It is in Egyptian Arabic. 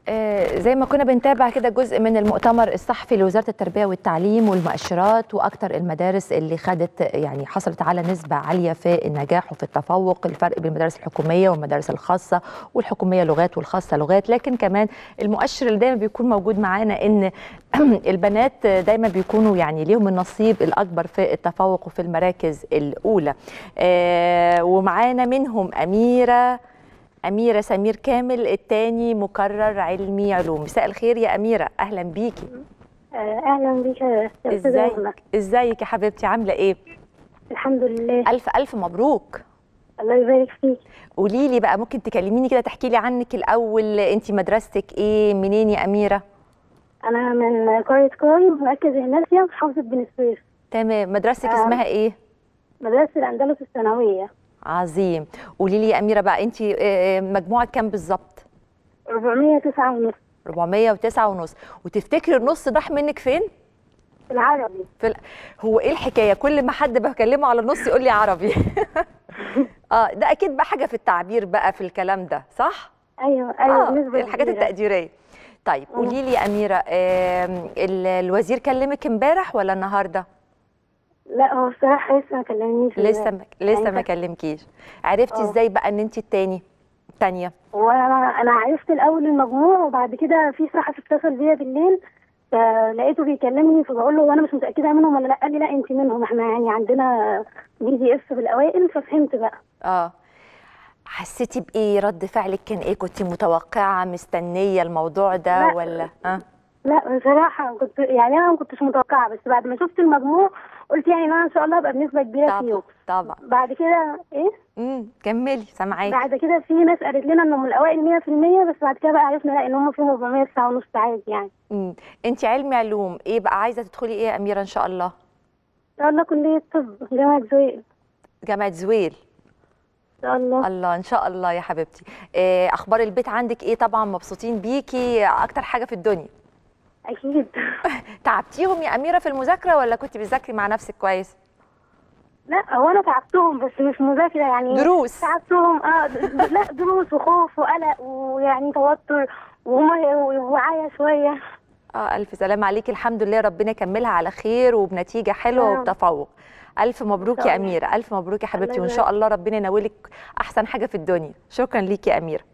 آه، زي ما كنا بنتابع كده جزء من المؤتمر الصحفي لوزاره التربيه والتعليم والمؤشرات واكثر المدارس اللي خدت يعني حصلت على نسبه عاليه في النجاح وفي التفوق الفرق بين المدارس الحكوميه والمدارس الخاصه والحكوميه لغات والخاصه لغات لكن كمان المؤشر اللي دايما بيكون موجود معانا ان البنات دايما بيكونوا يعني ليهم النصيب الاكبر في التفوق وفي المراكز الاولى آه، ومعانا منهم اميره أميرة سمير كامل الثاني مكرر علمي علوم مساء الخير يا أميرة أهلا بيكي اهلا بيك يا استاذه ازيك رحمة. ازيك يا حبيبتي عاملة إيه الحمد لله ألف ألف مبروك الله يبارك فيك قولي لي بقى ممكن تكلميني كده تحكي لي عنك الأول أنت مدرستك إيه منين يا أميرة انا من قريه كاي مركز هناسيا محافظه بني سويف تمام مدرستك آه. اسمها إيه مدرسه الاندلس الثانويه عظيم قولي لي يا أميرة بقى أنت مجموعك كام بالظبط 409 ونص 409 ونص وتفتكري النص راح منك فين في العربي في ال... هو ايه الحكايه كل ما حد بكلمه على النص يقول لي عربي اه ده اكيد بقى حاجه في التعبير بقى في الكلام ده صح ايوه ايوه اه بالنسبه الحاجات كبيرة. التقديريه طيب مم. قولي لي يا اميره آم، ال- الوزير كلمك امبارح ولا النهارده لا هو بصراحه لسه ما كلمنيش لسه ما لسه يعني ما كلمكيش عرفتي آه. ازاي بقى ان انت التاني تانية وانا انا عرفت الاول المجموع وبعد كده في صحفي اتصل بيا بالليل فلقيته بيكلمني فبقول له وانا مش متاكده منهم ولا لا قال لي لا انت منهم احنا يعني عندنا بي دي اف في الاوائل ففهمت بقى اه حسيتي بايه رد فعلك كان ايه كنت متوقعه مستنيه الموضوع ده لا. ولا اه لا بصراحة كنت يعني أنا ما كنتش متوقعة بس بعد ما شفت المجموع قلت يعني إن أنا إن شاء الله أبقى بنسبة كبيرة طبعا فيهم طبعا بعد كده إيه؟ امم كملي سامعاكي بعد كده في ناس قالت لنا إنهم الأوائل 100% بس بعد كده بقى عرفنا لا إن هم فيهم 409 ونص عادي يعني امم انت علمي علوم ايه بقى عايزه تدخلي ايه يا اميره ان شاء الله إن شاء الله كلية طب جامعة زويل جامعه زويل إن شاء الله الله ان شاء الله يا حبيبتي إيه اخبار البيت عندك ايه طبعا مبسوطين بيكي اكتر حاجه في الدنيا أكيد تعبتيهم يا اميره في المذاكره ولا كنت بتذاكري مع نفسك كويس لا هو أنا تعبتهم بس مش مذاكرة يعني دروس تعبتهم اه د- لا دروس وخوف وقلق ويعني توتر وهم وعيا شوية اه الف سلام عليكي الحمد لله ربنا يكملها على خير وبنتيجه حلوه يا رب. وبتفوق الف مبروك إن يا شاء الله. اميره الف مبروك يا حبيبتي الله وان شاء الله ربنا ينولك احسن حاجه في الدنيا شكرا ليكي يا اميره